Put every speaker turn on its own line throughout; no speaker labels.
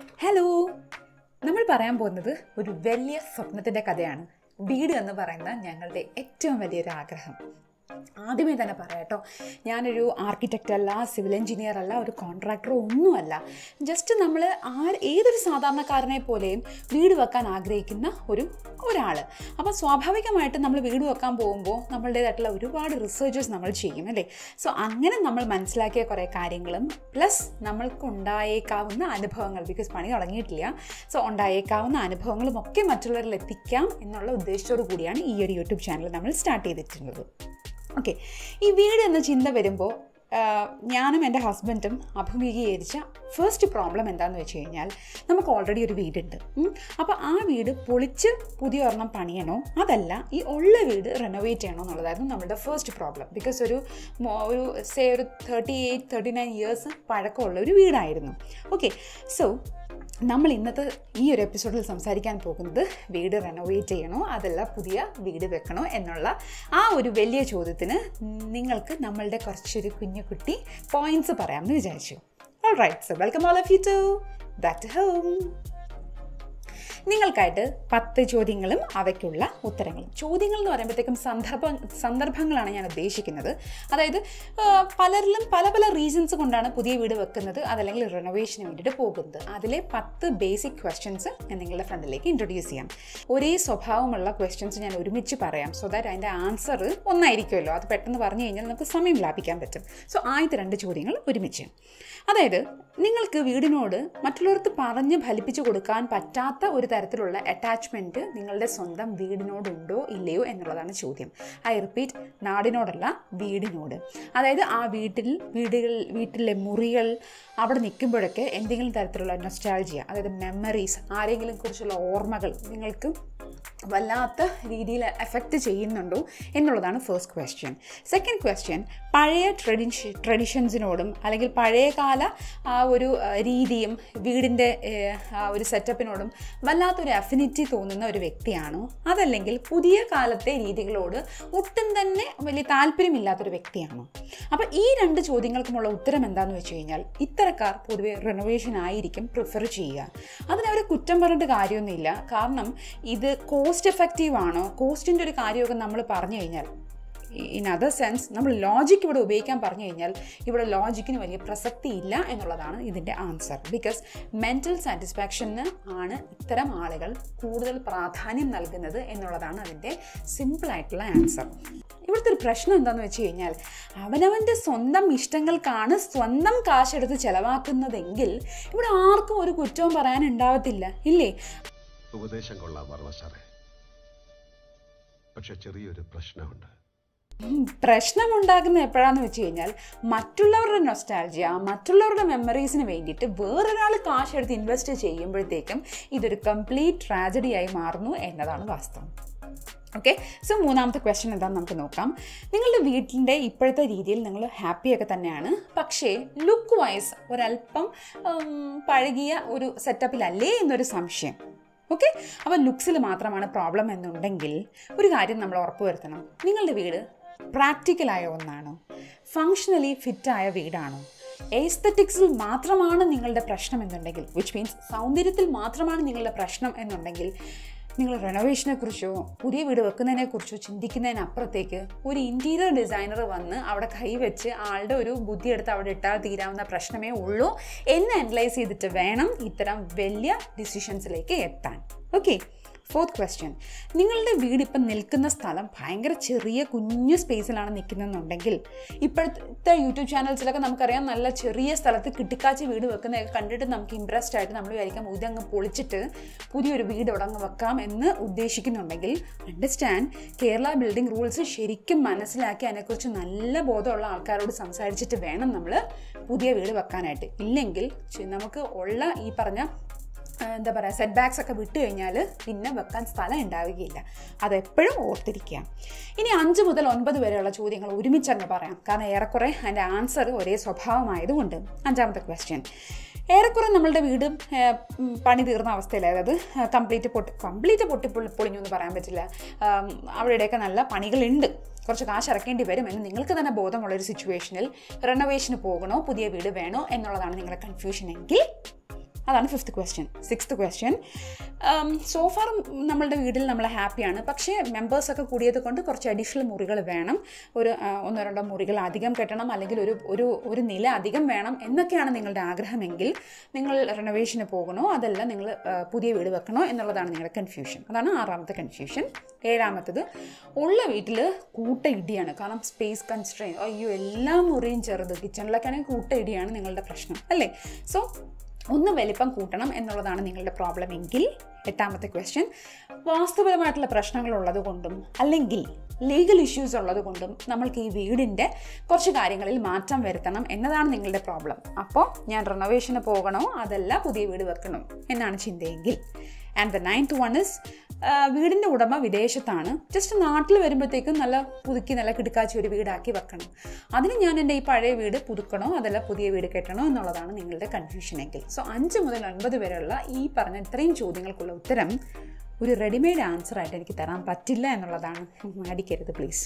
hello നമ്മൾ പറയാൻ പോകുന്നത് ഒരു വലിയ സ്വപ്നത്തിൻ്റെ കഥയാണ് വീട് എന്ന് പറയുന്ന ഞങ്ങളുടെ ഏറ്റവും വലിയൊരു ആഗ്രഹം ആദ്യമേ തന്നെ പറയാം കേട്ടോ ഞാനൊരു ആർക്കിടെക്റ്റ് അല്ല സിവിൽ എഞ്ചിനീയർ അല്ല ഒരു കോൺട്രാക്ടറോ ഒന്നുമല്ല ജസ്റ്റ് നമ്മൾ ആ ഏതൊരു സാധാരണക്കാരനെ പോലെയും വീട് വെക്കാൻ ആഗ്രഹിക്കുന്ന ഒരു ഒരാൾ അപ്പോൾ സ്വാഭാവികമായിട്ടും നമ്മൾ വീട് വെക്കാൻ പോകുമ്പോൾ നമ്മളുടേതായിട്ടുള്ള ഒരുപാട് റിസർച്ചസ് നമ്മൾ ചെയ്യും അല്ലേ സോ അങ്ങനെ നമ്മൾ മനസ്സിലാക്കിയ കുറേ കാര്യങ്ങളും പ്ലസ് നമ്മൾക്ക് ഉണ്ടായേക്കാവുന്ന അനുഭവങ്ങൾ ബിക്കോസ് പണി തുടങ്ങിയിട്ടില്ല സോ ഉണ്ടായേക്കാവുന്ന അനുഭവങ്ങളും ഒക്കെ മറ്റുള്ളവരിൽ എത്തിക്കാം എന്നുള്ള ഉദ്ദേശത്തോടു കൂടിയാണ് ഈ ഒരു യൂട്യൂബ് ചാനൽ നമ്മൾ സ്റ്റാർട്ട് ചെയ്തിട്ടുള്ളത് ഓക്കെ ഈ വീട് എന്ന ചിന്ത വരുമ്പോൾ ഞാനും എൻ്റെ ഹസ്ബൻഡും അഭിമുഖീകരിച്ച ഫസ്റ്റ് പ്രോബ്ലം എന്താണെന്ന് വെച്ച് കഴിഞ്ഞാൽ നമുക്ക് ഓൾറെഡി ഒരു വീടുണ്ട് അപ്പോൾ ആ വീട് പൊളിച്ച് പുതിയ ഒരെണ്ണം പണിയണോ അതല്ല ഈ ഉള്ള വീട് റെനോവേറ്റ് ചെയ്യണോ എന്നുള്ളതായിരുന്നു നമ്മുടെ ഫസ്റ്റ് പ്രോബ്ലം ബിക്കോസ് ഒരു മോ- ഒരു സേ ഒരു thirty eight thirty nine years പഴക്കമുള്ള ഒരു വീടായിരുന്നു ഓക്കെ സോ നമ്മൾ ഇന്നത്തെ ഈ ഒരു എപ്പിസോഡിൽ സംസാരിക്കാൻ പോകുന്നത് വീട് റെനോവേറ്റ് ചെയ്യണോ അതല്ല പുതിയ വീട് വെക്കണോ എന്നുള്ള ആ ഒരു വലിയ ചോദ്യത്തിന് നിങ്ങൾക്ക് നമ്മളുടെ കുറച്ചൊരു കുഞ്ഞു കുട്ടി പോയിന്റ്സ് പറയാമെന്ന് വിചാരിച്ചു all right so welcome all of you to that home നിങ്ങൾക്കായിട്ട് പത്ത് ചോദ്യങ്ങളും അവയ്ക്കുള്ള ഉത്തരങ്ങളും ചോദ്യങ്ങൾ എന്ന് പറയുമ്പോഴത്തേക്കും സന്ദർഭ സന്ദർഭങ്ങളാണ് ഞാൻ ഉദ്ദേശിക്കുന്നത് അതായത് ആ, പലരിലും പല പല റീസൺസ് കൊണ്ടാണ് പുതിയ വീട് വെക്കുന്നത് അതല്ലെങ്കിൽ റിനോവേഷന് വേണ്ടിയിട്ട് പോകുന്നത് അതിലെ പത്ത് ബേസിക് ക്വസ്റ്റ്യൻസ് ഞാൻ നിങ്ങളുടെ ഫ്രണ്ടിലേക്ക് ഇൻട്രൊഡ്യൂസ് ചെയ്യാം ഒരേ സ്വഭാവമുള്ള ക്വസ്റ്റ്യൻസ് ഞാൻ ഒരുമിച്ച് പറയാം സോ ദാറ്റ് അതിൻ്റെ ആൻസർ ഒന്നായിരിക്കുമല്ലോ അത് പെട്ടെന്ന് പറഞ്ഞു കഴിഞ്ഞാൽ നമുക്ക് സമയം ലാഭിക്കാൻ പറ്റും സോ ആദ്യത്തെ രണ്ട് ചോദ്യങ്ങൾ ഒരുമിച്ച് അതായത് നിങ്ങൾക്ക് വീടിനോട് മറ്റുള്ളവർക്ക് പറഞ്ഞ് ഫലിപ്പിച്ചു കൊടുക്കാൻ പറ്റാത്ത ഒരു തരത്തിലുള്ള അറ്റാച്ച്മെൻറ്റ് നിങ്ങളുടെ സ്വന്തം വീടിനോടുണ്ടോ ഇല്ലയോ എന്നുള്ളതാണ് ചോദ്യം ഐ റിപ്പീറ്റ് നാടിനോടല്ല വീടിനോട് അതായത് ആ വീട്ടിൽ വീടുകൾ വീട്ടിലെ മുറികൾ അവിടെ നിൽക്കുമ്പോഴൊക്കെ എന്തെങ്കിലും തരത്തിലുള്ള നൊസ്റ്റാൾജിയ അതായത് മെമ്മറീസ് ആരെങ്കിലും കുറിച്ചുള്ള ഓർമ്മകൾ നിങ്ങൾക്ക് വല്ലാത്ത രീതിയിൽ എഫക്റ്റ് ചെയ്യുന്നുണ്ടോ എന്നുള്ളതാണ് ഫസ്റ്റ് ക്വസ്റ്റ്യൻ സെക്കൻഡ് ക്വസ്റ്റ്യൻ പഴയ ട്രഡിഷ ട്രഡിഷൻസിനോടും അല്ലെങ്കിൽ പഴയകാല ആ ഒരു ആ, രീതിയും വീടിൻ്റെ ഏഹ്, ആ ഒരു സെറ്റപ്പിനോടും വല്ലാത്തൊരു അഫിനിറ്റി തോന്നുന്ന ഒരു വ്യക്തിയാണോ അതല്ലെങ്കിൽ പുതിയ കാലത്തെ രീതികളോട് ഒട്ടും തന്നെ വലിയ താല്പര്യമില്ലാത്തൊരു വ്യക്തിയാണോ അപ്പോൾ ഈ രണ്ട് ചോദ്യങ്ങൾക്കുമുള്ള ഉത്തരം എന്താണെന്ന് വെച്ച് കഴിഞ്ഞാൽ ഇത്തരക്കാർ പൊതുവെ റിനോവേഷൻ ആയിരിക്കും പ്രിഫർ ചെയ്യുക അതിനവരെ കുറ്റം പറഞ്ഞിട്ട് കാര്യമൊന്നുമില്ല കാരണം ഇത് കോസ്റ്റ് എഫക്റ്റീവ് ആണോ കോസ്റ്റിൻ്റെ ഒരു കാര്യമൊക്കെ നമ്മൾ പറഞ്ഞു കഴിഞ്ഞാൽ ഇൻ അതർ സെൻസ് നമ്മൾ ലോജിക്ക് ഇവിടെ ഉപയോഗിക്കാൻ പറഞ്ഞു കഴിഞ്ഞാൽ ഇവിടെ ലോജിക്കിന് വലിയ പ്രസക്തി ഇല്ല എന്നുള്ളതാണ് ഇതിൻ്റെ ആൻസർ ബിക്കോസ് മെൻറ്റൽ സാറ്റിസ്ഫാക്ഷന് ആണ് ഇത്തരം ആളുകൾ കൂടുതൽ പ്രാധാന്യം നൽകുന്നത് എന്നുള്ളതാണ് അതിൻ്റെ സിമ്പിളായിട്ടുള്ള ആൻസർ ഇവിടുത്തെ ഒരു പ്രശ്നം എന്താണെന്ന് വെച്ച് കഴിഞ്ഞാൽ അവനവൻ്റെ സ്വന്തം ഇഷ്ടങ്ങൾക്കാണ് സ്വന്തം കാശെടുത്ത് ചെലവാക്കുന്നതെങ്കിൽ ഇവിടെ ആർക്കും ഒരു കുറ്റവും പറയാനുണ്ടാവത്തില്ല ഇല്ലേ
ഉപദേശം കൊള്ളാം വർമ്മ സാറേ പക്ഷെ ചെറിയൊരു പ്രശ്നമുണ്ട്
ഉം, പ്രശ്നമുണ്ടാകുന്നത് എപ്പോഴാന്ന് വെച്ച് കഴിഞ്ഞാൽ മറ്റുള്ളവരുടെ നൊസ്റ്റാൾജിയ മറ്റുള്ളവരുടെ മെമ്മറീസിന് വേണ്ടിയിട്ട് വേറൊരാൾ കാശെടുത്ത് ഇൻവെസ്റ്റ് ചെയ്യുമ്പോഴത്തേക്കും ഇതൊരു കംപ്ലീറ്റ് ട്രാജഡി ആയി മാറുന്നു എന്നതാണ് വാസ്തവം ഓക്കെ സോ മൂന്നാമത്തെ ക്വസ്റ്റ്യൻ എന്താണെന്ന് നമുക്ക് നോക്കാം നിങ്ങളുടെ വീട്ടിൻ്റെ ഇപ്പോഴത്തെ രീതിയിൽ നിങ്ങൾ ഹാപ്പിയൊക്കെ തന്നെയാണ് പക്ഷേ ലുക്ക് വൈസ് ഒരല്പം ഉം, പഴകിയ ഒരു സെറ്റപ്പിലല്ലേ എന്നൊരു സംശയം ഓക്കെ അപ്പോൾ ലുക്സിൽ മാത്രമാണ് പ്രോബ്ലം എന്നുണ്ടെങ്കിൽ ഒരു കാര്യം നമ്മൾ ഉറപ്പുവരുത്തണം നിങ്ങളുടെ വീട് പ്രാക്ടിക്കലായ ഒന്നാണോ ഫങ്ഷണലി ഫിറ്റായ വീടാണോ എസ്തറ്റിക്സിൽ മാത്രമാണ് നിങ്ങളുടെ പ്രശ്നം എന്നുണ്ടെങ്കിൽ വിച്ച് മീൻസ് സൗന്ദര്യത്തിൽ മാത്രമാണ് നിങ്ങളുടെ പ്രശ്നം എന്നുണ്ടെങ്കിൽ നിങ്ങൾ റെനോവേഷനെ കുറിച്ചോ പുതിയ വീട് വെക്കുന്നതിനെ കുറിച്ചോ ചിന്തിക്കുന്നതിനപ്പുറത്തേക്ക് ഒരു ഇൻറ്റീരിയർ ഡിസൈനർ വന്ന് അവിടെ കൈവച്ച് ആളുടെ ഒരു ബുദ്ധിയെടുത്ത് അവിടെ ഇട്ടാൽ തീരാവുന്ന പ്രശ്നമേ ഉള്ളൂ എന്ന് അനലൈസ് ചെയ്തിട്ട് വേണം ഇത്തരം വലിയ ഡിസിഷൻസിലേക്ക് എത്താൻ ഓക്കെ ഫോർത്ത് ക്വസ്റ്റ്യൻ നിങ്ങളുടെ വീട് ഇപ്പം നിൽക്കുന്ന സ്ഥലം ഭയങ്കര ചെറിയ കുഞ്ഞു സ്പേസിലാണ് നിൽക്കുന്നതെന്നുണ്ടെങ്കിൽ ഇപ്പോഴത്തെ യൂട്യൂബ് ചാനൽസിലൊക്കെ നമുക്കറിയാം നല്ല ചെറിയ സ്ഥലത്ത് കിട്ടിക്കാച്ചി വീട് വെക്കുന്നതൊക്കെ കണ്ടിട്ട് നമുക്ക് ഇമ്പ്രസ്ഡ് ആയിട്ട് നമ്മൾ വിചാരിക്കാം ഇതങ്ങ് പൊളിച്ചിട്ട് പുതിയൊരു വീട് അവിടെ അങ്ങ് വെക്കാം എന്ന് ഉദ്ദേശിക്കുന്നുണ്ടെങ്കിൽ അണ്ടർസ്റ്റാൻഡ് കേരള ബിൽഡിംഗ് റൂൾസ് ശരിക്കും മനസ്സിലാക്കി അതിനെക്കുറിച്ച് നല്ല ബോധമുള്ള ആൾക്കാരോട് സംസാരിച്ചിട്ട് വേണം നമ്മൾ പുതിയ വീട് വെക്കാനായിട്ട് ഇല്ലെങ്കിൽ ചെ- നമുക്ക് ഉള്ള ഈ പറഞ്ഞ ആ, എന്താ പറയുക സെറ്റ് ബാക്സ് ഒക്കെ വിട്ട് കഴിഞ്ഞാൽ പിന്നെ വെക്കാൻ സ്ഥലം ഉണ്ടാവുകയില്ല അതെപ്പോഴും ഓർത്തിരിക്കുക ഇനി അഞ്ച് മുതൽ ഒൻപത് വരെയുള്ള ചോദ്യങ്ങൾ ഒരുമിച്ച് അങ്ങ് പറയാം കാരണം ഏറെക്കുറെ അതിൻ്റെ ആൻസർ ഒരേ സ്വഭാവമായതുകൊണ്ട് അഞ്ചാമത്തെ ക്വസ്റ്റ്യൻ ഏറെക്കുറെ നമ്മളുടെ വീട് ഏ, ഉം, പണി തീർന്ന അവസ്ഥയിൽ അതായത് കംപ്ലീറ്റ് പൊട്ടി കംപ്ലീറ്റ് പൊട്ടി പൊളി പൊളിഞ്ഞു എന്ന് പറയാൻ പറ്റില്ല ആം, അവിടെയൊക്കെ നല്ല പണികളുണ്ട് കുറച്ച് കാശ് ഇറക്കേണ്ടി വരും എന്ന് നിങ്ങൾക്ക് തന്നെ ബോധമുള്ള ഒരു സിറ്റുവേഷനിൽ റെനോവേഷന് പോകണോ പുതിയ വീട് വേണോ എന്നുള്ളതാണ് നിങ്ങളുടെ കൺഫ്യൂഷൻ എങ്കിൽ അതാണ് fifth question sixth question so far നമ്മളുടെ വീട്ടിൽ നമ്മൾ ഹാപ്പിയാണ് പക്ഷേ മെമ്പേഴ്സൊക്കെ കൂടിയത് കൊണ്ട് കുറച്ച് അഡീഷണൽ മുറികൾ വേണം ഒരു ആ, ഒന്നോ രണ്ടോ മുറികൾ അധികം കെട്ടണം അല്ലെങ്കിൽ ഒരു ഒരു ഒരു നില അധികം വേണം എന്നൊക്കെയാണ് നിങ്ങളുടെ ആഗ്രഹമെങ്കിൽ നിങ്ങൾ റെനോവേഷന് പോകണോ അതല്ല നിങ്ങൾ ആ, പുതിയ വീട് വെക്കണോ എന്നുള്ളതാണ് നിങ്ങളുടെ കൺഫ്യൂഷൻ അതാണ് ആറാമത്തെ കൺഫ്യൂഷൻ ഏഴാമത്തത് ഉള്ള വീട്ടിൽ കൂട്ട ഇടിയാണ് കാരണം സ്പേസ് കൺസ്ട്രെയിൻ അയ്യോ എല്ലാ മുറിയും ചെറുത് കിച്ചണിലൊക്കെ ആണെങ്കിൽ കൂട്ട ഇടിയാണ് നിങ്ങളുടെ പ്രശ്നം അല്ലേ സോ ഒന്ന് വലിപ്പം കൂട്ടണം എന്നുള്ളതാണ് നിങ്ങളുടെ പ്രോബ്ലം എങ്കിൽ എട്ടാമത്തെ ക്വസ്റ്റ്യൻ വാസ്തുപരമായിട്ടുള്ള പ്രശ്നങ്ങൾ ഉള്ളത് കൊണ്ടും അല്ലെങ്കിൽ ലീഗൽ ഇഷ്യൂസ് ഉള്ളത് കൊണ്ടും നമ്മൾക്ക് ഈ വീടിൻ്റെ കുറച്ച് കാര്യങ്ങളിൽ മാറ്റം വരുത്തണം എന്നതാണ് നിങ്ങളുടെ പ്രോബ്ലം അപ്പോൾ ഞാൻ റിനോവേഷന് പോകണോ അതല്ല പുതിയ വീട് വെക്കണം എന്നാണ് ചിന്തയെങ്കിൽ and the ninth one is വീടിൻ്റെ ഉടമ വിദേശത്താണ് ജസ്റ്റ് നാട്ടിൽ വരുമ്പോഴത്തേക്കും നല്ല പുതുക്കി നല്ല കിടുക്കാച്ചി ഒരു വീടാക്കി വെക്കണം അതിന് ഞാൻ എൻ്റെ ഈ പഴയ വീട് പുതുക്കണോ അതല്ല പുതിയ വീട് കെട്ടണോ എന്നുള്ളതാണ് നിങ്ങളുടെ കൺഫ്യൂഷൻ എങ്കിൽ സോ അഞ്ച് മുതൽ ഒൻപത് വരെയുള്ള ഈ പറഞ്ഞ ഇത്രയും ചോദ്യങ്ങൾക്കുള്ള ഉത്തരം ഒരു റെഡിമെയ്ഡ് ആൻസർ ആയിട്ട് എനിക്ക് തരാൻ പറ്റില്ല എന്നുള്ളതാണ് അടിക്കരുത് പ്ലീസ്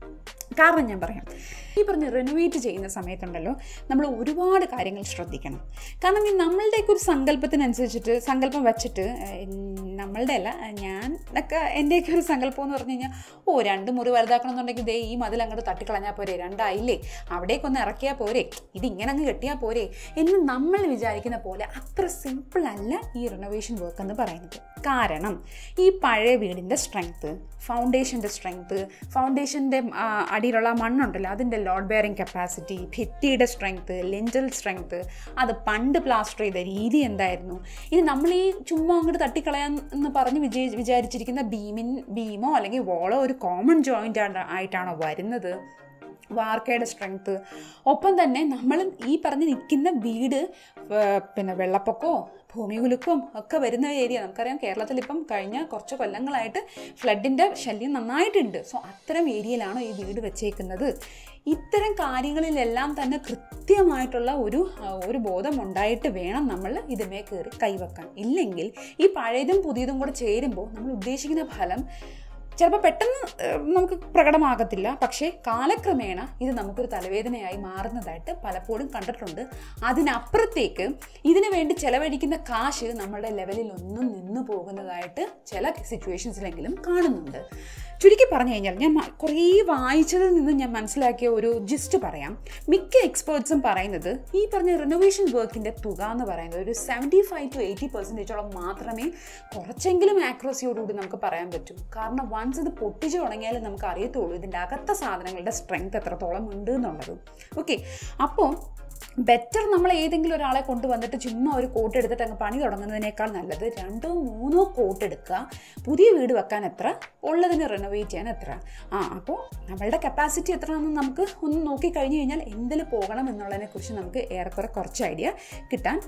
കാരണം ഞാൻ പറയാം ഈ പറഞ്ഞ് റെനോവേറ്റ് ചെയ്യുന്ന സമയത്തുണ്ടല്ലോ നമ്മൾ ഒരുപാട് കാര്യങ്ങൾ ശ്രദ്ധിക്കണം കാരണം ഈ നമ്മളുടെയൊക്കെ ഒരു സങ്കല്പത്തിനനുസരിച്ചിട്ട് സങ്കല്പം വെച്ചിട്ട് ഏഹ്, നമ്മളുടെ അല്ല ഞാൻ ഒക്കെ എൻ്റെയൊക്കെ ഒരു സങ്കല്പം എന്ന് പറഞ്ഞു കഴിഞ്ഞാൽ ഓ രണ്ട് മുറി വലുതാക്കണം എന്നുണ്ടെങ്കിൽ ദേ ഈ മതിൽ അങ്ങോട്ട് തട്ടിക്കളഞ്ഞാൽ പോരെ രണ്ടായില്ലേ അവിടേക്കൊന്ന് ഇറക്കിയാൽ പോരെ ഇതിങ്ങനെ അങ്ങ് കെട്ടിയാൽ പോരെ എന്ന് നമ്മൾ വിചാരിക്കുന്ന പോലെ അത്ര സിമ്പിൾ അല്ല ഈ റിനോവേഷൻ വർക്ക് എന്ന് പറയുന്നത് കാരണം ഈ പഴയ വീടിൻ്റെ സ്ട്രെങ്ത്ത് ഫൗണ്ടേഷൻ്റെ സ്ട്രെങ്ത്ത് ഫൗണ്ടേഷൻ്റെ അടിയിലുള്ള മണ്ണുണ്ടല്ലോ അതിൻ്റെ ലോഡ് ബെയറിംഗ് കപ്പാസിറ്റി ഭിത്തിയുടെ സ്ട്രെങ്ത്ത് ലെഞ്ചൽ സ്ട്രെങ്ത്ത് അത് പണ്ട് പ്ലാസ്റ്റർ ചെയ്ത രീതി എന്തായിരുന്നു ഇനി നമ്മൾ ഈ ചുമ്മാ അങ്ങോട്ട് തട്ടിക്കളയാൻ എന്ന് പറഞ്ഞ് വിജയി വിചാരിച്ചിരിക്കുന്ന ബീമിൻ ബീമോ അല്ലെങ്കിൽ വോളോ ഒരു കോമൺ ജോയിൻ്റ് ആയിട്ടാണോ വരുന്നത് വാർക്കയുടെ സ്ട്രെങ്ത്ത് ഒപ്പം തന്നെ നമ്മൾ ഈ പറഞ്ഞ് നിൽക്കുന്ന വീട് ഏർ, പിന്നെ വെള്ളപ്പൊക്കമോ ഭൂമി കുലുക്കവും ഒക്കെ വരുന്ന ഏരിയ നമുക്കറിയാം കേരളത്തിൽ ഇപ്പം കഴിഞ്ഞ കുറച്ച് കൊല്ലങ്ങളായിട്ട് ഫ്ലഡിൻ്റെ ശല്യം നന്നായിട്ടുണ്ട് സോ അത്തരം ഏരിയയിലാണോ ഈ വീട് വെച്ചേക്കുന്നത് ഇത്തരം കാര്യങ്ങളിലെല്ലാം തന്നെ കൃത്യമായിട്ടുള്ള ഒരു ആ, ഒരു ബോധം ഉണ്ടായിട്ട് വേണം നമ്മൾ ഇതിമേ കയറി കൈവെക്കാൻ ഇല്ലെങ്കിൽ ഈ പഴയതും പുതിയതും കൂടെ ചേരുമ്പോൾ നമ്മൾ ഉദ്ദേശിക്കുന്ന ഫലം ചിലപ്പോൾ പെട്ടെന്ന് ഏഹ്, നമുക്ക് പ്രകടമാകത്തില്ല പക്ഷേ കാലക്രമേണ ഇത് നമുക്കൊരു തലവേദനയായി മാറുന്നതായിട്ട് പലപ്പോഴും കണ്ടിട്ടുണ്ട് അതിനപ്പുറത്തേക്ക് ഇതിനു വേണ്ടി ചെലവഴിക്കുന്ന കാശ് നമ്മുടെ ലെവലിൽ ഒന്നും നിന്നു പോകുന്നതായിട്ട് ചില സിറ്റുവേഷൻസിലെങ്കിലും കാണുന്നുണ്ട് ചുരുക്കി പറഞ്ഞു കഴിഞ്ഞാൽ ഞാൻ മ- കുറേ വായിച്ചതിൽ നിന്ന് ഞാൻ മനസ്സിലാക്കിയ ഒരു ജിസ്റ്റ് പറയാം മിക്ക എക്സ്പേർട്സും പറയുന്നത് ഈ പറഞ്ഞ റിനോവേഷൻ വർക്കിൻ്റെ തുക എന്ന് പറയുന്നത് ഒരു സെവൻറ്റി ഫൈവ് ടു എയ്റ്റി പെർസെൻറ്റേജോളം മാത്രമേ കുറച്ചെങ്കിലും ആക്യുറസിയോടുകൂടി നമുക്ക് പറയാൻ പറ്റൂ കാരണം വൺസ് ഇത് പൊട്ടിച്ചു തുടങ്ങിയാലും നമുക്ക് അറിയത്തുള്ളൂ ഇതിൻ്റെ അകത്ത സാധനങ്ങളുടെ സ്ട്രെങ്ത് എത്രത്തോളം ഉണ്ട് എന്നുള്ളത് ഓക്കെ അപ്പോൾ ബെറ്റർ നമ്മൾ ഏതെങ്കിലും ഒരാളെ കൊണ്ടുവന്നിട്ട് ചുമ്മാ ഒരു കോട്ട് എടുത്തിട്ട് അങ്ങ് പണി തുടങ്ങുന്നതിനേക്കാൾ നല്ലത് രണ്ടോ മൂന്നോ കോട്ട് എടുക്കുക പുതിയ വീട് വെക്കാൻ എത്ര ഉള്ളതിനെ റിനോവേറ്റ് ചെയ്യാൻ എത്ര ആ അപ്പോൾ നമ്മളുടെ കപ്പാസിറ്റി എത്രയാണെന്ന് നമുക്ക് ഒന്ന് നോക്കിക്കഴിഞ്ഞ് കഴിഞ്ഞാൽ എന്തിൽ പോകണം എന്നുള്ളതിനെക്കുറിച്ച് നമുക്ക് ഏറെക്കുറെ കുറച്ച് ഐഡിയ കിട്ടാൻ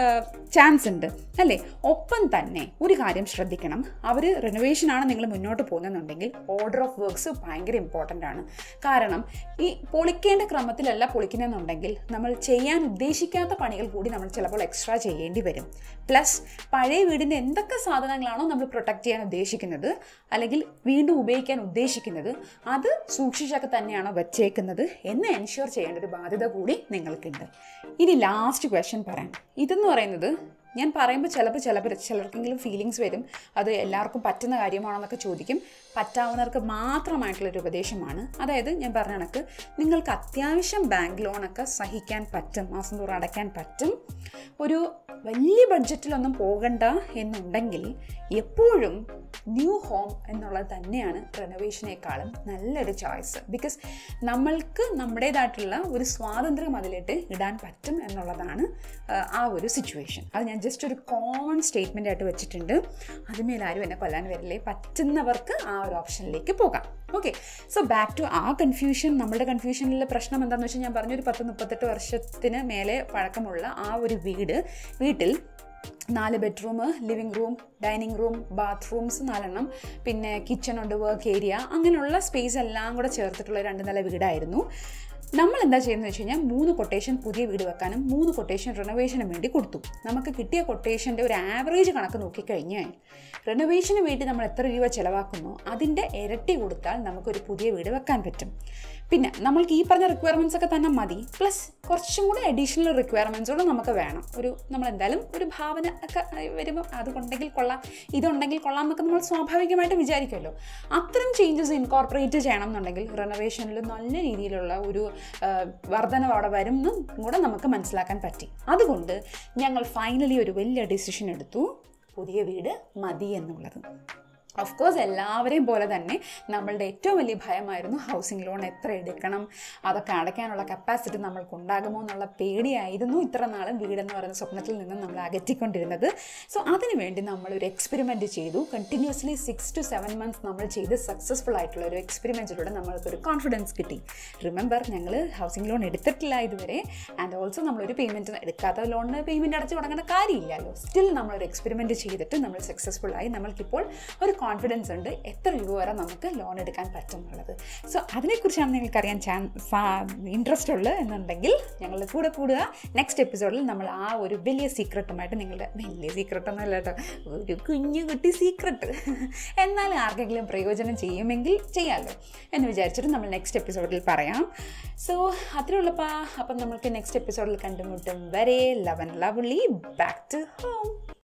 ചാൻസ് ഉണ്ട് അല്ലേ ഒപ്പം തന്നെ ഒരു കാര്യം ശ്രദ്ധിക്കണം അവർ റിനോവേഷനാണ് നിങ്ങൾ മുന്നോട്ട് പോകുന്നുണ്ടെങ്കിൽ ഓർഡർ ഓഫ് വർക്ക്സ് ഭയങ്കര ഇമ്പോർട്ടൻ്റ് ആണ് കാരണം ഈ പൊളിക്കേണ്ട ക്രമത്തിലല്ല പൊളിക്കുന്നതെന്നുണ്ടെങ്കിൽ നമ്മൾ ചെയ്യാൻ ഉദ്ദേശിക്കാത്ത പണികൾ കൂടി നമ്മൾ ചിലപ്പോൾ എക്സ്ട്രാ ചെയ്യേണ്ടി വരും പ്ലസ് പഴയ വീടിൻ്റെ എന്തൊക്കെ സാധനങ്ങളാണോ നമ്മൾ പ്രൊട്ടക്റ്റ് ചെയ്യാൻ ഉദ്ദേശിക്കുന്നത് അല്ലെങ്കിൽ വീണ്ടും ഉപയോഗിക്കാൻ ഉദ്ദേശിക്കുന്നത് അത് സൂക്ഷിച്ചൊക്കെ തന്നെയാണോ വച്ചേക്കുന്നത് എന്ന് എൻഷുർ ചെയ്യേണ്ട ഒരു ബാധ്യത കൂടി നിങ്ങൾക്കുണ്ട് ഇനി ലാസ്റ്റ് ക്വസ്റ്റ്യൻ പറയാം ഇതെന്ന് പറയുന്നത് ഞാൻ പറയുമ്പോൾ ചിലപ്പോൾ ചിലപ്പോൾ ചിലർക്കെങ്കിലും ഫീലിങ്സ് വരും അത് എല്ലാവർക്കും പറ്റുന്ന കാര്യമാണോ എന്നൊക്കെ ചോദിക്കും പറ്റാവുന്നവർക്ക് മാത്രമായിട്ടുള്ളൊരു ഉപദേശമാണ് അതായത് ഞാൻ പറഞ്ഞ കണക്ക് നിങ്ങൾക്ക് അത്യാവശ്യം ബാങ്ക് ലോണൊക്കെ സഹിക്കാൻ പറ്റും മാസം തോറും അടയ്ക്കാൻ പറ്റും ഒരു വലിയ ബഡ്ജറ്റിലൊന്നും പോകണ്ട എന്നുണ്ടെങ്കിൽ എപ്പോഴും ന്യൂ ഹോം എന്നുള്ളത് തന്നെയാണ് റെനോവേഷനേക്കാളും നല്ലൊരു ചോയ്സ് ബിക്കോസ് നമ്മൾക്ക് നമ്മുടേതായിട്ടുള്ള ഒരു സ്വാതന്ത്ര്യം അതിലിട്ട് ഇടാൻ പറ്റും എന്നുള്ളതാണ് ആ, ആ ഒരു സിറ്റുവേഷൻ അത് ഞാൻ ജസ്റ്റ് ഒരു കോമൺ സ്റ്റേറ്റ്മെൻ്റ് ആയിട്ട് വെച്ചിട്ടുണ്ട് അതുമേൽ ആരും എന്നെ കൊല്ലാൻ വരില്ലേ പറ്റുന്നവർക്ക് ആ ഒരു ഓപ്ഷനിലേക്ക് പോകാം ഓക്കെ സോ ബാക്ക് ടു ആ കൺഫ്യൂഷൻ നമ്മുടെ കൺഫ്യൂഷനിലെ പ്രശ്നം എന്താണെന്ന് വെച്ചാൽ ഞാൻ പറഞ്ഞു ഒരു പത്ത് മുപ്പത്തെട്ട് വർഷത്തിന് മേലെ പഴക്കമുള്ള ആ ഒരു വീട് വീട്ടിൽ നാല് bedroom living room dining room bathrooms നാലെണ്ണം പിന്നെ കിച്ചൺ ഉണ്ട് വർക്ക് ഏരിയ അങ്ങനെയുള്ള സ്പേസ് എല്ലാം കൂടെ ചേർത്തിട്ടുള്ള രണ്ട് നില വീടായിരുന്നു നമ്മൾ എന്താ ചെയ്യുന്നത് വെച്ച് കഴിഞ്ഞാൽ മൂന്ന് കൊട്ടേഷൻ പുതിയ വീട് വെക്കാനും മൂന്ന് കൊട്ടേഷൻ റിനോവേഷനും വേണ്ടി കൊടുത്തു നമുക്ക് കിട്ടിയ കൊട്ടേഷൻ്റെ ഒരു ആവറേജ് കണക്ക് നോക്കിക്കഴിഞ്ഞാൽ റിനോവേഷന് വേണ്ടി നമ്മൾ എത്ര രൂപ ചിലവാക്കുന്നോ അതിൻ്റെ ഇരട്ടി കൊടുത്താൽ നമുക്കൊരു പുതിയ വീട് വെക്കാൻ പറ്റും പിന്നെ നമ്മൾക്ക് ഈ പറഞ്ഞ റിക്വയർമെൻറ്റ്സ് ഒക്കെ തന്നെ മതി പ്ലസ് കുറച്ചും കൂടി അഡീഷണൽ റിക്വയർമെൻറ്റ്സ് കൂടെ നമുക്ക് വേണം ഒരു നമ്മൾ എന്തായാലും ഒരു ഭാവന ഒക്കെ വരുമ്പോൾ അതുകൊണ്ടെങ്കിൽ കൊള്ളാം ഇതുണ്ടെങ്കിൽ കൊള്ളാം എന്നൊക്കെ നമ്മൾ സ്വാഭാവികമായിട്ട് വിചാരിക്കുമല്ലോ അത്തരം ചേഞ്ചസ് ഇൻകോർപ്പറേറ്റ് ചെയ്യണം എന്നുണ്ടെങ്കിൽ റിനോവേഷനിൽ നല്ല രീതിയിലുള്ള ഒരു ആ, വർധനവ് അവിടെ വരും എന്നും കൂടെ നമുക്ക് മനസ്സിലാക്കാൻ പറ്റി അതുകൊണ്ട് ഞങ്ങൾ ഫൈനലി ഒരു വലിയ ഡിസിഷൻ എടുത്തു പുതിയ വീട് മതി എന്നുള്ളത് ഓഫ് കോഴ്സ് എല്ലാവരെയും പോലെ തന്നെ നമ്മളുടെ ഏറ്റവും വലിയ ഭയമായിരുന്നു ഹൗസിംഗ് ലോൺ എത്ര എടുക്കണം അതൊക്കെ അടയ്ക്കാനുള്ള കപ്പാസിറ്റി നമ്മൾക്ക് ഉണ്ടാകുമോ എന്നുള്ള പേടിയായിരുന്നു ഇത്ര നാളും വീടെന്ന് പറയുന്ന സ്വപ്നത്തിൽ നിന്ന് നമ്മൾ അകറ്റിക്കൊണ്ടിരുന്നത് സോ അതിനുവേണ്ടി നമ്മളൊരു എക്സ്പെരിമെൻറ്റ് ചെയ്തു continuously six to seven months നമ്മൾ ചെയ്ത് സക്സസ്ഫുൾ ആയിട്ടുള്ള ഒരു എക്സ്പെരിമെൻറ്റിലൂടെ നമ്മൾക്കൊരു കോൺഫിഡൻസ് കിട്ടി റിമെമ്പർ ഞങ്ങൾ ഹൗസിംഗ് ലോൺ എടുത്തിട്ടില്ല ഇതുവരെ ആൻഡ് ഓൾസോ നമ്മളൊരു പേയ്മെൻറ്റ് എടുക്കാത്ത ലോണിന് പേയ്മെൻറ്റ് അടച്ച് തുടങ്ങേണ്ട കാര്യമില്ലല്ലോ സ്റ്റിൽ നമ്മളൊരു എക്സ്പെരിമെൻറ്റ് ചെയ്തിട്ട് നമ്മൾ സക്സസ്ഫുൾ ആയി നമ്മൾക്കിപ്പോൾ ഒരു കോൺഫിഡൻസ് ഉണ്ട് എത്ര രൂപ വരെ നമുക്ക് ലോൺ എടുക്കാൻ പറ്റും എന്നുള്ളത് സോ അതിനെക്കുറിച്ചാണ് നിങ്ങൾക്കറിയാൻ ചാൻസ് ഇൻട്രസ്റ്റ് ഉള്ളത് എന്നുണ്ടെങ്കിൽ ഞങ്ങളുടെ കൂടെ കൂടുക നെക്സ്റ്റ് എപ്പിസോഡിൽ നമ്മൾ ആ ഒരു വലിയ സീക്രട്ടുമായിട്ട് നിങ്ങളുടെ വലിയ സീക്രട്ടൊന്നും അല്ല കേട്ടോ ഒരു കുഞ്ഞു കുട്ടി സീക്രട്ട് എന്നാൽ ആർക്കെങ്കിലും പ്രയോജനം ചെയ്യുമെങ്കിൽ ചെയ്യാമല്ലോ എന്ന് വിചാരിച്ചിട്ട് നമ്മൾ നെക്സ്റ്റ് എപ്പിസോഡിൽ പറയാം സോ അത്രയുള്ളപ്പാ അപ്പം നമ്മൾക്ക് നെക്സ്റ്റ് എപ്പിസോഡിൽ കണ്ടുമുട്ടും വരെ ലവൻ ലവ്ലി ബാക്ക് ടു ഹോം